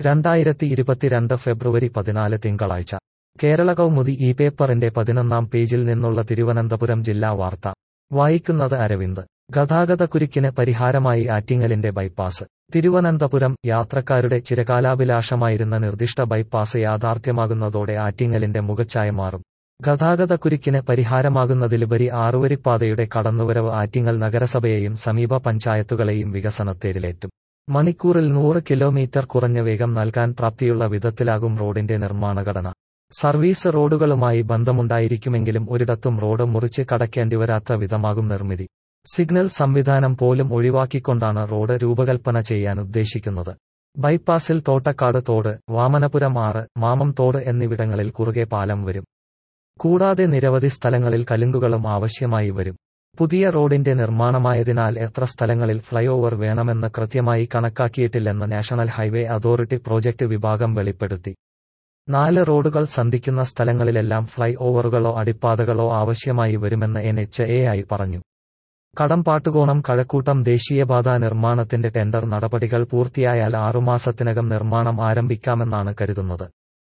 രണ്ടായിരത്തി ഇരുപത്തിരണ്ട് ഫെബ്രുവരി പതിനാല് തിങ്കളാഴ്ച കേരള കൗമുദി ഈ പേപ്പറിന്റെ പതിനൊന്നാം പേജിൽ നിന്നുള്ള തിരുവനന്തപുരം ജില്ലാ വാർത്ത വായിക്കുന്നത് അരവിന്ദ് ഗതാഗതക്കുരുക്കിന് പരിഹാരമായി ആറ്റിങ്ങലിന്റെ ബൈപ്പാസ് തിരുവനന്തപുരം യാത്രക്കാരുടെ ചിരകാലാഭിലാഷമായിരുന്ന നിർദ്ദിഷ്ട ബൈപ്പാസ് യാഥാർത്ഥ്യമാകുന്നതോടെ ആറ്റിങ്ങലിന്റെ മുഖച്ഛായ മാറും ഗതാഗതക്കുരുക്കിന് പരിഹാരമാകുന്നതിലുപരി ആറുവരിപ്പാതയുടെ കടന്നുവരവ് ആറ്റിങ്ങൽ നഗരസഭയെയും സമീപ പഞ്ചായത്തുകളെയും വികസനത്തേരിലേറ്റും മണിക്കൂറിൽ നൂറ് കിലോമീറ്റർ കുറഞ്ഞ വേഗം നൽകാൻ പ്രാപ്തിയുള്ള വിധത്തിലാകും റോഡിന്റെ നിർമ്മാണഘടന സർവീസ് റോഡുകളുമായി ബന്ധമുണ്ടായിരിക്കുമെങ്കിലും ഒരിടത്തും റോഡ് മുറിച്ച് കടക്കേണ്ടിവരാത്ത വിധമാകും നിർമ്മിതി സിഗ്നൽ സംവിധാനം പോലും ഒഴിവാക്കിക്കൊണ്ടാണ് റോഡ് രൂപകൽപ്പന ചെയ്യാൻ ഉദ്ദേശിക്കുന്നത് ബൈപ്പാസിൽ തോട്ടക്കാട് തോട് വാമനപുരം ആറ് മാമം തോട് എന്നിവിടങ്ങളിൽ കുറുകെ പാലം വരും കൂടാതെ നിരവധി സ്ഥലങ്ങളിൽ കലുങ്കുകളും ആവശ്യമായി വരും പുതിയ റോഡിന്റെ നിർമ്മാണമായതിനാൽ എത്ര സ്ഥലങ്ങളിൽ ഫ്ലൈഓവർ വേണമെന്ന് കൃത്യമായി കണക്കാക്കിയിട്ടില്ലെന്ന് നാഷണൽ ഹൈവേ അതോറിറ്റി പ്രോജക്ട് വിഭാഗം വെളിപ്പെടുത്തി നാല് റോഡുകൾ സന്ധിക്കുന്ന സ്ഥലങ്ങളിലെല്ലാം ഫ്ലൈ ഓവറുകളോ അടിപ്പാതകളോ ആവശ്യമായി വരുമെന്ന് എൻ എച്ച് എ ആയി പറഞ്ഞു കടമ്പാട്ടുകോണം കഴക്കൂട്ടം ദേശീയപാത നിർമ്മാണത്തിന്റെ ടെൻഡർ നടപടികൾ പൂർത്തിയായാൽ ആറുമാസത്തിനകം നിർമ്മാണം ആരംഭിക്കാമെന്നാണ് കരുതുന്നത്